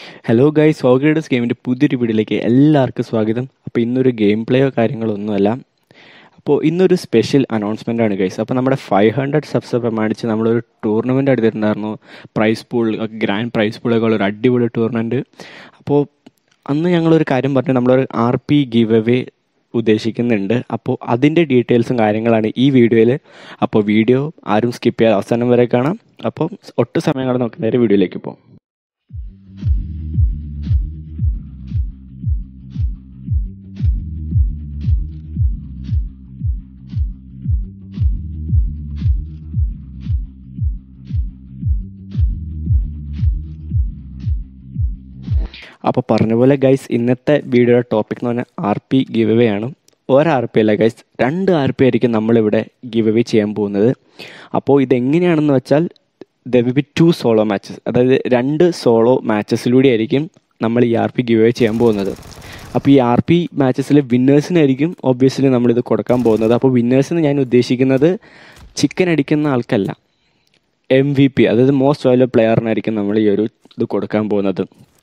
hello guys ഓഗ്രേഡസ് ഗെയിമിൻ്റെ പുതിയൊരു വീഡിയോയിലേക്ക് എല്ലാവർക്കും സ്വാഗതം അപ്പോൾ ഇന്നൊരു ഗെയിം പ്ലേയോ കാര്യങ്ങളോ ഒന്നുമല്ല അപ്പോൾ ഇന്നൊരു സ്പെഷ്യൽ അനൗൺസ്മെൻ്റ് ആണ് ഗൈസ് അപ്പോൾ നമ്മുടെ ഫൈവ് ഹൺഡ്രഡ് സബ്സ് പ്രമാണിച്ച് നമ്മളൊരു ടൂർണമെൻറ്റ് എടുത്തിട്ടുണ്ടായിരുന്നു പ്രൈസ് പൂൾ ഗ്രാൻഡ് പ്രൈസ് പൂളൊക്കെ ഉള്ള ഒരു അടിപൊളി ടൂർണമെൻറ്റ് അപ്പോൾ അന്ന് ഞങ്ങളൊരു കാര്യം പറഞ്ഞു നമ്മളൊരു ആർ പി ഗിവ് അവേ ഉദ്ദേശിക്കുന്നുണ്ട് അപ്പോൾ അതിൻ്റെ ഡീറ്റെയിൽസും കാര്യങ്ങളാണ് ഈ വീഡിയോയിൽ അപ്പോൾ വീഡിയോ ആരും സ്കിപ്പ് ചെയ്യാതെ അവസാനം വരെ കാണാം അപ്പോൾ ഒട്ടും സമയങ്ങൾ നമുക്ക് നേരെ വീഡിയോയിലേക്ക് പോകാം അപ്പോൾ പറഞ്ഞ പോലെ ഗൈസ് ഇന്നത്തെ വീഡിയോയുടെ ടോപ്പിക് എന്ന് പറഞ്ഞാൽ ആർ പി ഗിവ് അവേ ആണ് ഒരു ആർ പി അല്ല ഗൈസ് രണ്ട് ആർ പി ആയിരിക്കും നമ്മളിവിടെ ഗിവ് അവേ ചെയ്യാൻ പോകുന്നത് അപ്പോൾ ഇതെങ്ങനെയാണെന്ന് വെച്ചാൽ there will be two solo matches അതായത് രണ്ട് സോളോ മാച്ചസിലൂടെ ആയിരിക്കും നമ്മൾ ഈ ആർ പി ഗിവ് അവേ ചെയ്യാൻ പോകുന്നത് അപ്പോൾ ഈ ആർ പി മാച്ചസിലെ വിന്നേഴ്സിനായിരിക്കും ഒബ്വിയസ്ലി നമ്മളിത് കൊടുക്കാൻ പോകുന്നത് അപ്പോൾ വിന്നേഴ്സിന് ഞാൻ ഉദ്ദേശിക്കുന്നത് ചിക്കൻ അടിക്കുന്ന ആൾക്കല്ല എം വി പി അതായത് മോസ്റ്റ് വാല്യൂ പ്ലെയറിനായിരിക്കും നമ്മൾ ഈ ഒരു ഇത് കൊടുക്കാൻ പോകുന്നത്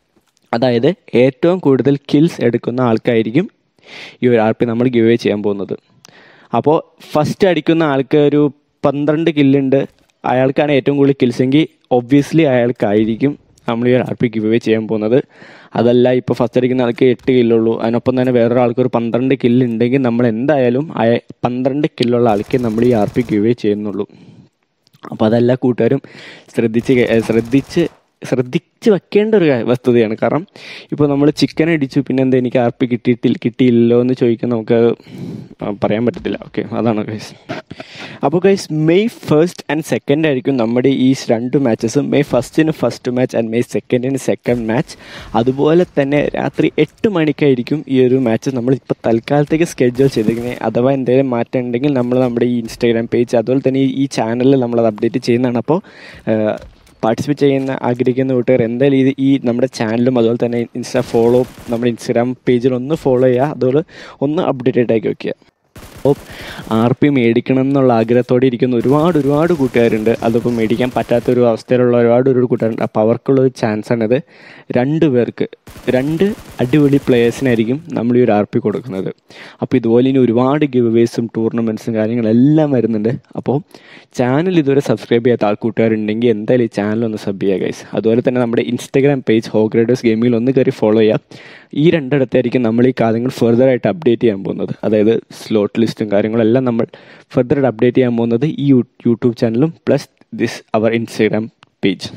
അതായത് ഏറ്റവും കൂടുതൽ കിൽസ് എടുക്കുന്ന ആൾക്കായിരിക്കും ഈ ഒരു ആർ പി നമ്മൾ ഗിവ് അവേ ചെയ്യാൻ പോകുന്നത് അപ്പോൾ ഫസ്റ്റ് അടിക്കുന്ന ആൾക്ക് ഒരു പന്ത്രണ്ട് കില്ലുണ്ട് അയാൾക്കാണ് ഏറ്റവും കൂടുതൽ കിൽസ് എങ്കിൽ ഒബ്വിയസ്ലി അയാൾക്കായിരിക്കും നമ്മൾ ഈ ഒരു ആർ പി ഗിവ് അവേ ചെയ്യാൻ പോകുന്നത് അതല്ല ഇപ്പോൾ ഫസ്റ്റ് അടിക്കുന്ന ആൾക്ക് എട്ട് കില്ലുള്ളൂ അതിനൊപ്പം തന്നെ വേറൊരാൾക്ക് ഒരു പന്ത്രണ്ട് കില്ല് ഉണ്ടെങ്കിൽ നമ്മൾ എന്തായാലും അയ പന്ത്രണ്ട് കില്ലുള്ള ആൾക്ക് നമ്മൾ ഈ ആർ പി ഗിവ് അവേ ചെയ്യുന്നുള്ളൂ അപ്പോൾ അതെല്ലാ കൂട്ടുകാരും ശ്രദ്ധിച്ച് കേ- ഏ, ശ്രദ്ധിച്ച് ശ്രദ്ധിച്ച് വെക്കേണ്ട ഒരു കാ- വസ്തുതയാണ് കാരണം ഇപ്പോൾ നമ്മൾ ചിക്കൻ അടിച്ചു പിന്നെ എന്താ എനിക്ക് ആർ പി കിട്ടിയിട്ടില്ല കിട്ടിയില്ലല്ലോ എന്ന് ചോദിക്കാൻ നമുക്ക് ആ, പറയാൻ പറ്റത്തില്ല ഓക്കെ അതാണ് ഗൈസ് അപ്പോൾ guys May first and second ആയിരിക്കും നമ്മുടെ ഈ രണ്ട് മാച്ചസും മെയ് ഫസ്റ്റിന് ഫസ്റ്റ് മാച്ച് ആൻഡ് മെയ് സെക്കൻഡിന് സെക്കൻഡ് മാച്ച് അതുപോലെ തന്നെ രാത്രി എട്ട് മണിക്കായിരിക്കും ഈ ഒരു മാച്ച് നമ്മൾ ഇപ്പോൾ തൽക്കാലത്തേക്ക് സ്കെഡ്യൂൾ ചെയ്തിരിക്കുന്നത് അഥവാ എന്തെങ്കിലും മാറ്റം ഉണ്ടെങ്കിൽ നമ്മൾ നമ്മുടെ ഈ ഇൻസ്റ്റാഗ്രാം പേജ് അതുപോലെ തന്നെ ഈ- ഈ ചാനലിൽ നമ്മളത് അപ്ഡേറ്റ് ചെയ്യുന്നതാണ് അപ്പോൾ പാർട്ടിസിപ്പേറ്റ് ചെയ്യുന്ന ആഗ്രഹിക്കുന്ന കൂട്ടുകാർ എന്തായാലും ഇത് ഈ നമ്മുടെ ചാനലും അതുപോലെ തന്നെ ഇൻസ്റ്റാ ഫോളോ നമ്മുടെ ഇൻസ്റ്റാഗ്രാം പേജിൽ ഒന്ന് ഫോളോ ചെയ്യുക അതുപോലെ ഒന്ന് അപ്ഡേറ്റഡ് ആക്കി വെക്കുക അപ്പോൾ ആർ പി മേടിക്കണം എന്നുള്ള ആഗ്രഹത്തോടെ ഇരിക്കുന്ന ഒരുപാട് ഒരുപാട് കൂട്ടുകാരുണ്ട് അതിപ്പോൾ മേടിക്കാൻ പറ്റാത്ത ഒരു അവസ്ഥയിലുള്ള ഒരുപാട് ഒരുപാട് കൂട്ടുകാരുണ്ട് അപ്പോൾ അവർക്കുള്ള ഒരു ചാൻസ് ആണിത് രണ്ട് പേർക്ക് രണ്ട് അടിപൊളി പ്ലേയേഴ്സിനായിരിക്കും നമ്മൾ ഈ ഒരു ആർ പി കൊടുക്കുന്നത് അപ്പോൾ ഇതുപോലെ ഇനി ഒരുപാട് ഗിവ് വേസും ടൂർണമെൻറ്റ്സും കാര്യങ്ങളെല്ലാം വരുന്നുണ്ട് അപ്പോൾ ചാനൽ ഇതുവരെ സബ്സ്ക്രൈബ് ചെയ്യാത്ത ആൾ കൂട്ടുകാരുണ്ടെങ്കിൽ എന്തായാലും ഈ ചാനൽ ഒന്ന് സബ് ചെയ്യുക ഗൈസ് അതുപോലെ തന്നെ നമ്മുടെ ഇൻസ്റ്റാഗ്രാം പേജ് ഹോഗ്രേഡേഴ്സ് ഗെയിമിൽ ഒന്ന് കയറി ഫോളോ ചെയ്യുക ഈ രണ്ടിടത്തായിരിക്കും നമ്മൾ ഈ കാര്യങ്ങൾ ഫെർദർ ആയിട്ട് അപ്ഡേറ്റ് ചെയ്യാൻ പോകുന്നത് അതായത് സ്ലോട്ട് ലിസ്റ്റും കാര്യങ്ങളും എല്ലാം നമ്മൾ ഫെർദർ ആയിട്ട് അപ്ഡേറ്റ് ചെയ്യാൻ പോകുന്നത് ഈ യൂ- യൂട്യൂബ് ചാനലും plus this our Instagram page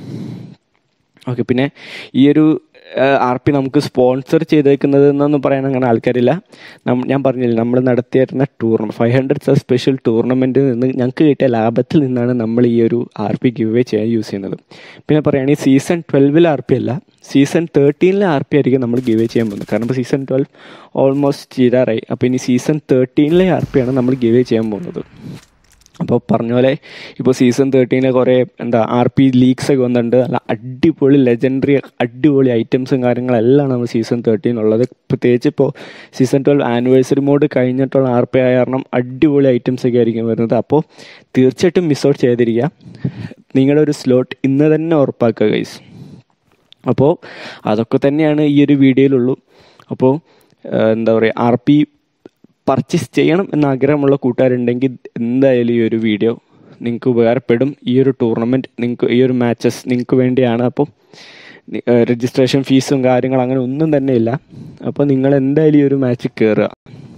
okay പിന്നെ ഈ ഒരു ആർ പി നമുക്ക് സ്പോൺസർ ചെയ്തേക്കുന്നത് എന്നൊന്നും പറയാൻ അങ്ങനെ ആൾക്കാരില്ല നം- ഞാൻ പറഞ്ഞില്ല നമ്മൾ നടത്തിയിരുന്ന ടൂർണമെൻറ്റ് ഫൈവ് ഹൺഡ്രഡ് സ്പെഷ്യൽ ടൂർണമെൻറ്റിൽ നിന്ന് ഞങ്ങൾക്ക് കിട്ടിയ ലാഭത്തിൽ നിന്നാണ് നമ്മൾ ഈ ഒരു ആർ പി ഗിവ് അവേ ചെയ്യാൻ യൂസ് ചെയ്യുന്നത് പിന്നെ പറയുകയാണെങ്കിൽ സീസൺ ട്വൽവിൽ ആർ പി അല്ല സീസൺ തേർട്ടീനിലെ ആർ പി ആയിരിക്കും നമ്മൾ ഗിവ് ചെയ്യാൻ പോകുന്നത് കാരണം ഇപ്പോൾ സീസൺ ട്വൽവ് ഓൾമോസ്റ്റ് തീരാറായി അപ്പോൾ ഇനി സീസൺ തേർട്ടീനിലെ ആർ പി ആണ് നമ്മൾ ഗിവ് ചെയ്യാൻ പോകുന്നത് അപ്പോൾ പറഞ്ഞ പോലെ ഇപ്പോൾ സീസൺ തേർട്ടീനിലെ കുറേ എന്താ ആർ പി ലീഗ്സ് ഒക്കെ വന്നിട്ടുണ്ട് നല്ല അടിപൊളി ലെജൻഡറി അടിപൊളി ഐറ്റംസും കാര്യങ്ങളെല്ലാം നമ്മൾ സീസൺ തേർട്ടീൻ ഉള്ളത് പ്രത്യേകിച്ച് ഇപ്പോൾ സീസൺ ട്വൽവ് ആനിവേഴ്സറി മോഡ് കഴിഞ്ഞിട്ടുള്ള ആർ പി ആയ കാരണം അടിപൊളി ഐറ്റംസ് ഒക്കെ ആയിരിക്കും വരുന്നത് അപ്പോൾ തീർച്ചയായിട്ടും മിസ് ഔട്ട് ചെയ്തിരിക്കുക നിങ്ങളുടെ ഒരു സ്ലോട്ട് ഇന്ന് തന്നെ ഉറപ്പാക്കുക ഗൈസ് അപ്പോൾ അതൊക്കെ തന്നെയാണ് ഈ ഒരു വീഡിയോയിലുള്ളൂ അപ്പോൾ ഏഹ്, എന്താ പറയുക ആർ പി പർച്ചേസ് ചെയ്യണം എന്ന ആഗ്രഹമുള്ള കൂട്ടുകാരുണ്ടെങ്കിൽ എന്തായാലും ഈ ഒരു വീഡിയോ നിങ്ങൾക്ക് ഉപകാരപ്പെടും ഈ ഒരു ടൂർണമെൻറ്റ് നിങ്ങൾക്ക് ഈ ഒരു മാച്ചസ് നിങ്ങൾക്ക് വേണ്ടിയാണ് അപ്പോൾ രജിസ്ട്രേഷൻ ഫീസും കാര്യങ്ങളും അങ്ങനെ ഒന്നും തന്നെ ഇല്ല അപ്പോൾ നിങ്ങൾ എന്തായാലും ഈ ഒരു മാച്ച് കയറുക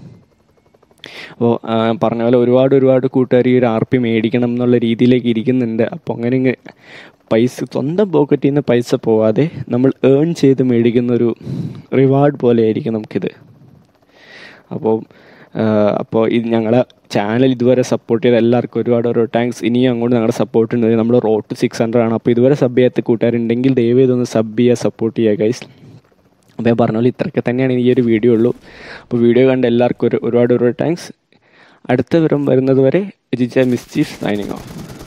അപ്പോൾ പറഞ്ഞ പോലെ ഒരുപാട് ഒരുപാട് കൂട്ടുകാർ ഈ ഒരു ആർ പി മേടിക്കണം എന്നുള്ള രീതിയിലേക്ക് ഇരിക്കുന്നുണ്ട് അപ്പോൾ അങ്ങനെ ഇങ്ങ് പൈസ സ്വന്തം പോക്കറ്റിൽ നിന്ന് പൈസ പോവാതെ നമ്മൾ ഏൺ ചെയ്ത് മേടിക്കുന്ന ഒരു റിവാർഡ് പോലെ ആയിരിക്കും നമുക്കിത് അപ്പോൾ അപ്പോൾ ഇത് ഞങ്ങളെ ചാനൽ ഇതുവരെ സപ്പോർട്ട് ചെയ്ത എല്ലാവർക്കും ഒരുപാട് ഓരോ താങ്ക്സ് ഇനിയും അങ്ങോട്ട് ഞങ്ങളുടെ സപ്പോർട്ട് ഉണ്ട് നമ്മൾ റോട്ട് സിക്സ് ഹൺഡ്രഡ് ആണ് അപ്പോൾ ഇതുവരെ സബ് ചെയ്യാത്ത കൂട്ടുകാരുണ്ടെങ്കിൽ ദയവ് ഇതൊന്ന് സബ് ചെയ്യുക സപ്പോർട്ട് ചെയ്യുക ഗൈസ് അപ്പോൾ ഞാൻ പറഞ്ഞ പോലെ ഇത്രയൊക്കെ തന്നെയാണ് ഈ ഒരു വീഡിയോ ഉള്ളൂ അപ്പോൾ വീഡിയോ കണ്ട എല്ലാവർക്കും ഒരു ഒരുപാട് ഒരുപാട് താങ്ക്സ് അടുത്ത വിവരം വരുന്നത് വരെ ജിജ മിസ്റ്റീഫ് സൈനിങ് ഓഫ്